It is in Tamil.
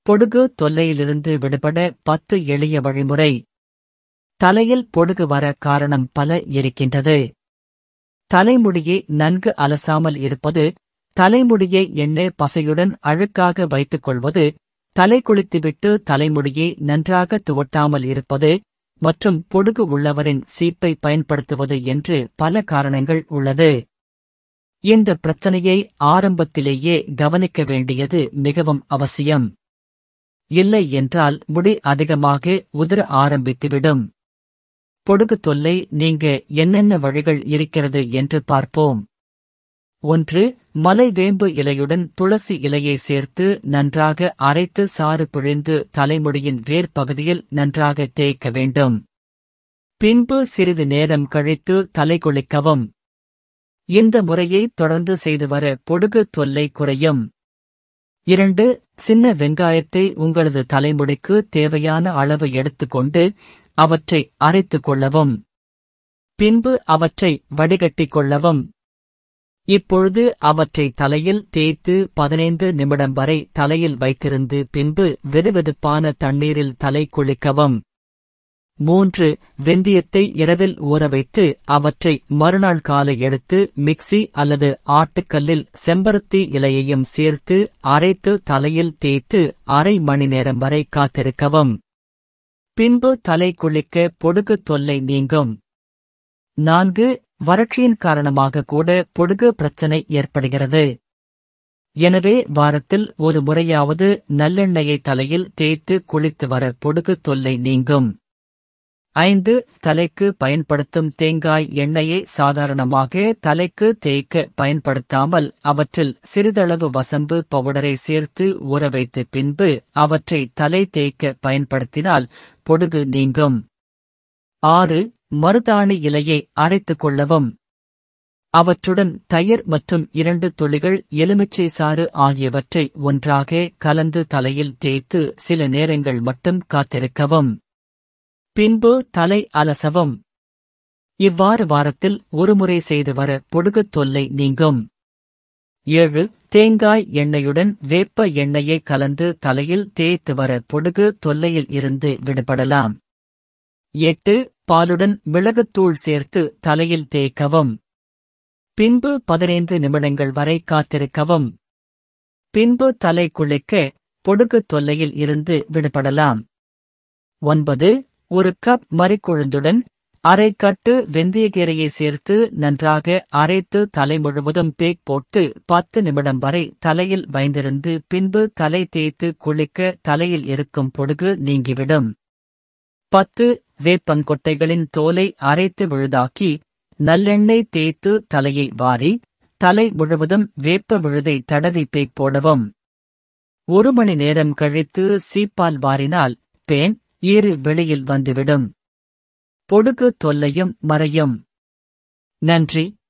பொடுகு தொல்லையிலிருந்து விடுபட பத்து எளிய வழிமுறை தலையில் பொடுகு வர காரணம் பல இருக்கின்றது தலைமுடியை நன்கு அலசாமல் இருப்பது தலைமுடியை எண்ணெய் பசையுடன் அழுக்காக வைத்துக் கொள்வது தலை குளித்துவிட்டு தலைமுடியை நன்றாக துவட்டாமல் இருப்பது மற்றும் பொடுகு உள்ளவரின் சீப்பை பயன்படுத்துவது என்று பல காரணங்கள் உள்ளது இந்த பிரச்சனையை ஆரம்பத்திலேயே கவனிக்க வேண்டியது மிகவும் அவசியம் இல்லை என்றால் முடி அதிகமாக உதிர ஆரம்பித்துவிடும் பொடுகு தொல்லை நீங்க என்னென்ன வழிகள் இருக்கிறது என்று பார்ப்போம் ஒன்று மலைவேம்பு இலையுடன் துளசி இலையை சேர்த்து நன்றாக அரைத்து சாறு பிழிந்து தலைமுடியின் வேர் பகுதியில் நன்றாக தேய்க்க வேண்டும் பின்பு சிறிது நேரம் கழித்து தலை குளிக்கவும் இந்த முறையை தொடர்ந்து செய்து வர பொடுகு தொல்லை குறையும் இரண்டு சின்ன வெங்காயத்தை உங்களது தலைமுடிக்கு தேவையான அளவு எடுத்துக்கொண்டு அவற்றை அரைத்துக் கொள்ளவும் பின்பு அவற்றை வடிகட்டிக் கொள்ளவும் இப்பொழுது அவற்றை தலையில் தேய்த்து பதினைந்து நிமிடம் வரை தலையில் வைத்திருந்து பின்பு வெதுவெதுப்பான தண்ணீரில் தலை குளிக்கவும் மூன்று வெந்தயத்தை இரவில் ஊற வைத்து அவற்றை மறுநாள் காலை எடுத்து மிக்சி அல்லது ஆட்டுக்கல்லில் செம்பருத்தி இலையையும் சேர்த்து அரைத்து தலையில் தேய்த்து அரை மணி நேரம் வரை காத்திருக்கவும் பின்பு தலை குளிக்க பொடுகு தொல்லை நீங்கும் நான்கு வறட்சியின் காரணமாக கூட பொடுகு பிரச்சனை ஏற்படுகிறது எனவே வாரத்தில் ஒரு முறையாவது நல்லெண்ணெயை தலையில் தேய்த்து குளித்து வர பொடுகு தொல்லை நீங்கும் ஐந்து தலைக்கு பயன்படுத்தும் தேங்காய் எண்ணெயை சாதாரணமாக தலைக்கு தேய்க்க பயன்படுத்தாமல் அவற்றில் சிறிதளவு வசம்பு பவுடரை சேர்த்து ஊற வைத்து பின்பு அவற்றை தலை தேய்க்க பயன்படுத்தினால் பொடுகு நீங்கும் ஆறு மருதாணி இலையை அரைத்துக் கொள்ளவும் அவற்றுடன் தயிர் மற்றும் இரண்டு துளிகள் எலுமிச்சை சாறு ஆகியவற்றை ஒன்றாக கலந்து தலையில் தேய்த்து சில நேரங்கள் மட்டும் காத்திருக்கவும் பின்பு தலை அலசவும் இவ்வாறு வாரத்தில் ஒருமுறை செய்து வர பொடுகுத் தொல்லை நீங்கும் ஏழு தேங்காய் எண்ணெயுடன் வேப்ப எண்ணெயை கலந்து தலையில் தேய்த்து வர பொடுகு தொல்லையில் இருந்து விடுபடலாம் எட்டு பாலுடன் மிளகுத்தூள் சேர்த்து தலையில் தேய்க்கவும் பின்பு பதினைந்து நிமிடங்கள் வரை காத்திருக்கவும் பின்பு தலை குளிக்க பொடுகு தொல்லையில் இருந்து விடுபடலாம் ஒன்பது ஒரு கப் மறிக்குழுந்துடன் அரை கட்டு வெந்தயக்கீரையை சேர்த்து நன்றாக அரைத்து தலை முழுவதும் பேக் போட்டு பத்து நிமிடம் வரை தலையில் வைந்திருந்து பின்பு தலை தேய்த்து குளிக்க தலையில் இருக்கும் பொடுகு நீங்கிவிடும் பத்து வேப்பங்கொட்டைகளின் தோலை அரைத்து விழுதாக்கி நல்லெண்ணெய் தேய்த்து தலையை வாரி தலை முழுவதும் வேப்ப விழுதை தடவி பேக் போடவும் ஒரு மணி நேரம் கழித்து சீப்பால் வாரினால் பேன் ஈறு வெளியில் வந்துவிடும் பொடுகு தொல்லையும் மறையும் நன்றி